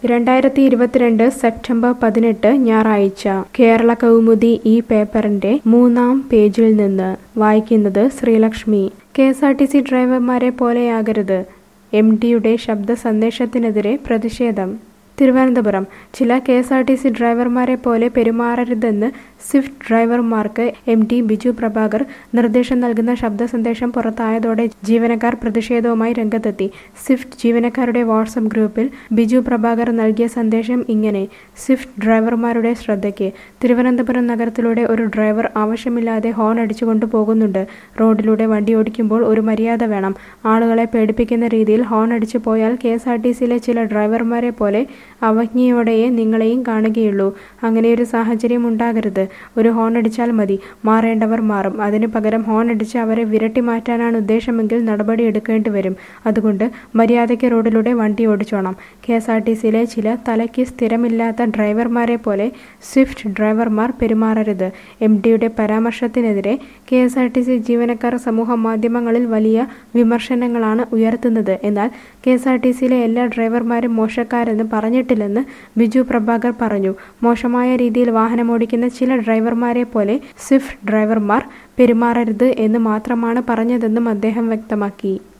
രണ്ടായിരത്തി ഇരുപത്തിരണ്ട് സെപ്റ്റംബർ പതിനെട്ട് ഞായറാഴ്ച കേരള കൗമുദി ഈ പേപ്പറിന്റെ മൂന്നാം പേജിൽ നിന്ന് വായിക്കുന്നത് Sreelakshmi K S R T C ഡ്രൈവർമാരെ പോലെയാകരുത് എം ഡിയുടെ ശബ്ദ സന്ദേശത്തിനെതിരെ പ്രതിഷേധം തിരുവനന്തപുരം ചില K S R T C ഡ്രൈവർമാരെ പോലെ പെരുമാറരുതെന്ന് സ്വിഫ്റ്റ് ഡ്രൈവർമാർക്ക് എം ഡി ബിജു പ്രഭാകർ നിർദ്ദേശം നൽകുന്ന ശബ്ദ സന്ദേശം പുറത്തായതോടെ ജീവനക്കാർ പ്രതിഷേധവുമായി രംഗത്തെത്തി സ്വിഫ്റ്റ് ജീവനക്കാരുടെ വാട്സപ്പ് ഗ്രൂപ്പിൽ ബിജു പ്രഭാകർ നൽകിയ സന്ദേശം ഇങ്ങനെ സ്വിഫ്റ്റ് ഡ്രൈവർമാരുടെ ശ്രദ്ധയ്ക്ക് തിരുവനന്തപുരം നഗരത്തിലൂടെ ഒരു ഡ്രൈവർ ആവശ്യമില്ലാതെ ഹോൺ അടിച്ചുകൊണ്ട് പോകുന്നുണ്ട് റോഡിലൂടെ വണ്ടി ഓടിക്കുമ്പോൾ ഒരു മര്യാദ വേണം ആളുകളെ പേടിപ്പിക്കുന്ന രീതിയിൽ ഹോൺ അടിച്ചു പോയാൽ കെ എസ് ആർ ടി സിയിലെ ചില ഡ്രൈവർമാരെ പോലെ അവജ്ഞയോടെയേ നിങ്ങളെയും കാണുകയുള്ളൂ അങ്ങനെയൊരു സാഹചര്യം ഉണ്ടാകരുത് ഒരു ഹോൺ അടിച്ചാൽ മതി മാറേണ്ടവർ മാറും അതിനു പകരം ഹോൺ അടിച്ച് അവരെ വിരട്ടി മാറ്റാനാണ് ഉദ്ദേശമെങ്കിൽ നടപടി എടുക്കേണ്ടി വരും അതുകൊണ്ട് മര്യാദയ്ക്ക് റോഡിലൂടെ വണ്ടി ഓടിച്ചോണം കെ എസ് ആർ ടി സിയിലെ ചില തലയ്ക്ക് സ്ഥിരമില്ലാത്ത ഡ്രൈവർമാരെ പോലെ സ്വിഫ്റ്റ് ഡ്രൈവർമാർ പെരുമാറരുത് എം ഡിയുടെ പരാമർശത്തിനെതിരെ K S R T C ജീവനക്കാർ സമൂഹ മാധ്യമങ്ങളിൽ വലിയ വിമർശനങ്ങളാണ് ഉയർത്തുന്നത് എന്നാൽ കെ എസ് ആർ ടി സിയിലെ എല്ലാ ഡ്രൈവർമാരും മോശക്കാരെന്ന് പറഞ്ഞിട്ടില്ലെന്ന് ബിജു പ്രഭാകർ പറഞ്ഞു മോശമായ രീതിയിൽ വാഹനമോടിക്കുന്ന ചില ഡ്രൈവർമാരെ പോലെ സ്വിഫ്റ്റ് ഡ്രൈവർമാർ പെരുമാറരുത് എന്ന് മാത്രമാണ് പറഞ്ഞതെന്നും അദ്ദേഹം വ്യക്തമാക്കി